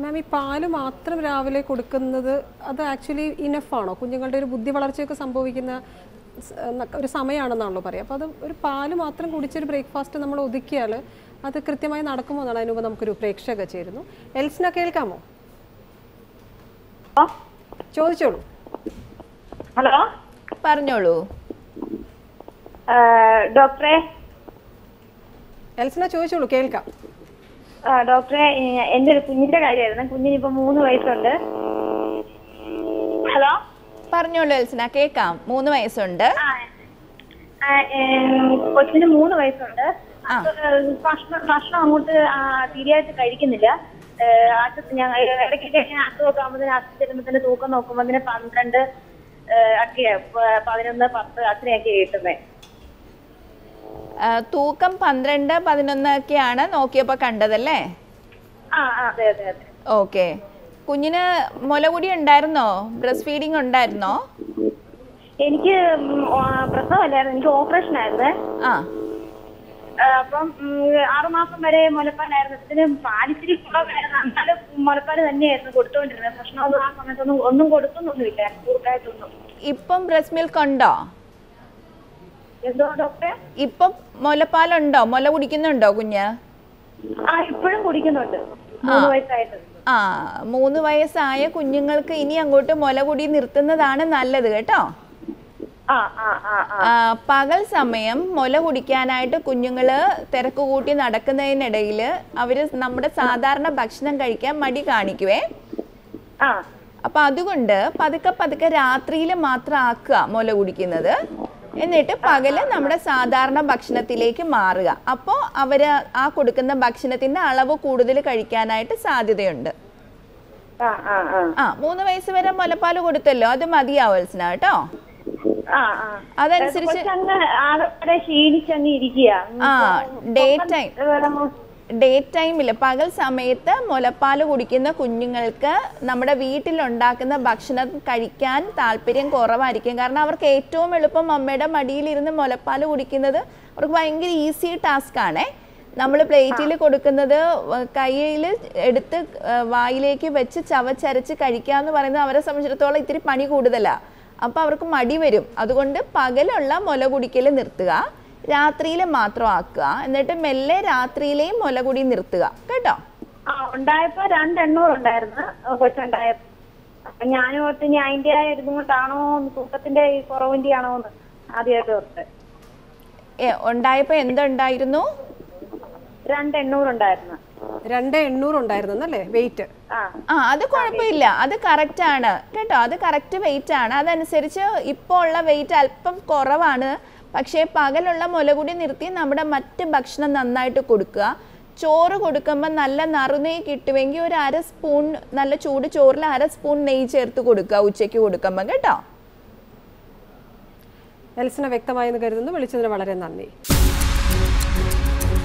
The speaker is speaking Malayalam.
മാം ഈ പാല് മാത്രം രാവിലെ കൊടുക്കുന്നത് അത് ആക്ച്വലി ഇനഫ് ആണോ കുഞ്ഞുങ്ങളുടെ ഒരു ബുദ്ധി വളർച്ചയൊക്കെ സംഭവിക്കുന്ന സ്- ന- ഒരു സമയമാണെന്നാണല്ലോ പറയുക അപ്പോൾ അത് ഒരു പാല് മാത്രം കുടിച്ചൊരു ബ്രേക്ക്ഫാസ്റ്റ് നമ്മൾ ഒതുക്കിയാൽ അത് കൃത്യമായി നടക്കുമോ എന്നാണ് അതിനുമ്പോൾ നമുക്കൊരു പ്രേക്ഷക ചേരുന്നു എൽസിന കേൾക്കാമോ ചോദിച്ചോളൂ ഹലോ പറഞ്ഞോളൂ ഡോക്ടറെ എൽസിന ചോദിച്ചോളൂ കേൾക്കാം ആ, ഡോക്ടറെ ഏ, എന്റെ ഒരു കുഞ്ഞിന്റെ കാര്യമായിരുന്നു കുഞ്ഞിന് ഇപ്പൊ മൂന്ന് വയസ്സുണ്ട് ഹലോ പറഞ്ഞോളൂ എൽസിന കേൾക്കാം മൂന്ന് വയസ്സുണ്ട് ആ, ആ, ഏ, കൊച്ചിന് മൂന്ന് വയസ്സുണ്ട് ആ. അപ്പൊ, ഏ, ഭക്ഷണം ഭക്ഷണം അങ്ങോട്ട് ആ, ശരിയായിട്ട് കഴിക്കുന്നില്ല ഏ, ആശുപത്രി ഞാൻ ഇടയ്ക്കൊക്കെ ഞാൻ അസുഖമൊക്കെ ആകുമ്പോൾ ആശുപത്രി ചെല്ലുമ്പോൾ തൂക്കം നോക്കുമ്പോൾ അതിന് പന്ത്രണ്ട് ഏ, ഒക്കെയാ പ- പതിനൊന്ന് പത്ത് അത്രയൊക്കെ കിട്ടുന്നത് ആ, തൂക്കം പന്ത്രണ്ട് പതിനൊന്ന് ഒക്കെയാണ് നോക്കിയപ്പോൾ കണ്ടതല്ലേ ആ ആ, അതെ അതെ അതെ ഓക്കെ കുഞ്ഞിന് മുലകുടി ഉണ്ടായിരുന്നോ ബ്രസ്റ്റ് ഫീഡിങ് ഉണ്ടായിരുന്നോ എനിക്ക് ഉം, ആ, പ്രസവമല്ലായിരുന്നു എനിക്ക് ഓപ്പറേഷൻ ആയിരുന്നേ ആ ആ, അപ്പം ഉം, ആറുമാസം വരെ മുലപ്പാലായിരുന്നു ഇതിന് പാലിച്ചിരി കുറവായിരുന്നു എന്നാലും മുലപ്പാല് തന്നെയായിരുന്നു കൊടുത്തുകൊണ്ടിരുന്നത് ഭക്ഷണമൊന്നും ആ സമയത്തൊന്നും ഒന്നും കൊടുക്കുന്നൊന്നുമില്ല കൂടുതലായിട്ടൊന്നും ഇപ്പം ബ്രസ്റ്റ് മിൽക്ക് ഉണ്ടോ എന്തോ ഡോക്ടറെ ഇപ്പം മുലപ്പാലുണ്ടോ മുല കുടിക്കുന്നുണ്ടോ കുഞ്ഞ് ആ ഇപ്പോഴും കുടിക്കുന്നുണ്ട് മൂന്ന് വയസ്സായിട്ട് ആ മൂന്ന് വയസ്സായ കുഞ്ഞുങ്ങൾക്ക് ഇനി അങ്ങോട്ട് മുലകുടി നിർത്തുന്നതാണ് നല്ലത് കേട്ടോ ആ ആ ആ ആ ആ, പകൽ സമയം മുല കുടിക്കാനായിട്ട് കുഞ്ഞുങ്ങൾ തിരക്ക് കൂട്ടി നടക്കുന്നതിനിടയിൽ അവർ നമ്മുടെ സാധാരണ ഭക്ഷണം കഴിക്കാൻ മടി കാണിക്കുവേ ആ അപ്പം അതുകൊണ്ട് പതുക്കെ പതുക്കെ രാത്രിയിൽ മാത്രം ആക്കുക മുല കുടിക്കുന്നത് എന്നിട്ട് പകല് നമ്മുടെ സാധാരണ ഭക്ഷണത്തിലേക്ക് മാറുക അപ്പോൾ അവർ ആ കൊടുക്കുന്ന ഭക്ഷണത്തിൻ്റെ അളവ് കൂടുതൽ കഴിക്കാനായിട്ട് സാധ്യതയുണ്ട് ആ ആ ആ ആ മൂന്ന് വയസ്സ് വരെ മുലപ്പാൽ കൊടുത്തല്ലോ അത് മതിയാവൽസിന കേട്ടോ ആ ആ അതനുസരിച്ച് കൊച്ചങ്ങ് ആകെ ക്ഷീണിച്ചങ്ങ് ഇരിക്കുക ആ ഡേ ടൈം ഡേ ടൈമിൽ പകൽ സമയത്ത് മുലപ്പാൽ കുടിക്കുന്ന കുഞ്ഞുങ്ങൾക്ക് നമ്മുടെ വീട്ടിലുണ്ടാക്കുന്ന ഭക്ഷണം കഴിക്കാൻ താല്പര്യം കുറവായിരിക്കും കാരണം അവർക്ക് ഏറ്റവും എളുപ്പം അമ്മയുടെ മടിയിലിരുന്ന് മുലപ്പാൽ കുടിക്കുന്നത് അവർക്ക് ഭയങ്കര ഈസി ടാസ്ക് ആണേ നമ്മൾ പ്ലേറ്റിൽ കൊടുക്കുന്നത് കയ്യിൽ എടുത്ത് ആ, വായിലേക്ക് വെച്ച് ചവച്ചരച്ച് കഴിക്കുക എന്ന് പറയുന്നത് അവരെ സംബന്ധിച്ചിടത്തോളം ഇത്തിരി പണി കൂടുതലാണ് അപ്പോൾ അവർക്ക് മടി വരും അതുകൊണ്ട് പകലുള്ള മുല കുടിക്കൽ നിർത്തുക രാത്രിയിൽ മാത്രം ആക്കുക എന്നിട്ട് മെല്ലെ രാത്രിയിലെയും മുല കുടി നിർത്തുക കേട്ടോ ആ ഉണ്ടായപ്പോ രണ്ടെണ്ണൂറ് ഉണ്ടായിരുന്നു കൊച്ചുണ്ടായപ്പോ അപ്പൊ ഞാനും ഓർത്ത് ഇനി അതിന്റെ ഇതുകൊണ്ടാണോ തൂക്കത്തിന്റെ ഈ കുറവിന്റെ ആണോ എന്ന് ആദ്യമായിട്ട് ഓർത്ത് ഏ, ഉണ്ടായപ്പോൾ എന്തുണ്ടായിരുന്നു രണ്ടെണ്ണൂറ് ഉണ്ടായിരുന്നു രണ്ട് എണ്ണൂറ് ഉണ്ടായിരുന്നല്ലേ വെയിറ്റ് ആ ആ അത് കുഴപ്പമില്ല അത് കറക്റ്റ് ആണ് കേട്ടോ അത് കറക്റ്റ് വെയിറ്റ് ആണ് അതനുസരിച്ച് ഇപ്പോൾ ഉള്ള വെയിറ്റ് അല്പം കുറവാണ് പക്ഷേ പകലുള്ള മുലകുടി നിർത്തി നമ്മുടെ മറ്റ് ഭക്ഷണം നന്നായിട്ട് കൊടുക്കുക ചോറ് കൊടുക്കുമ്പോൾ നല്ല നറുനെയ്യ് കിട്ടുമെങ്കിൽ ഒരു അര സ്പൂൺ നല്ല ചൂട് ചോറിൽ അര സ്പൂൺ നെയ്യ് ചേർത്ത് കൊടുക്കുക ഉച്ചയ്ക്ക് കൊടുക്കുമ്പോൾ കേട്ടോ എൽസിന വ്യക്തമായെന്ന് കരുതുന്നു വിളിച്ചതിന് വളരെ നന്ദി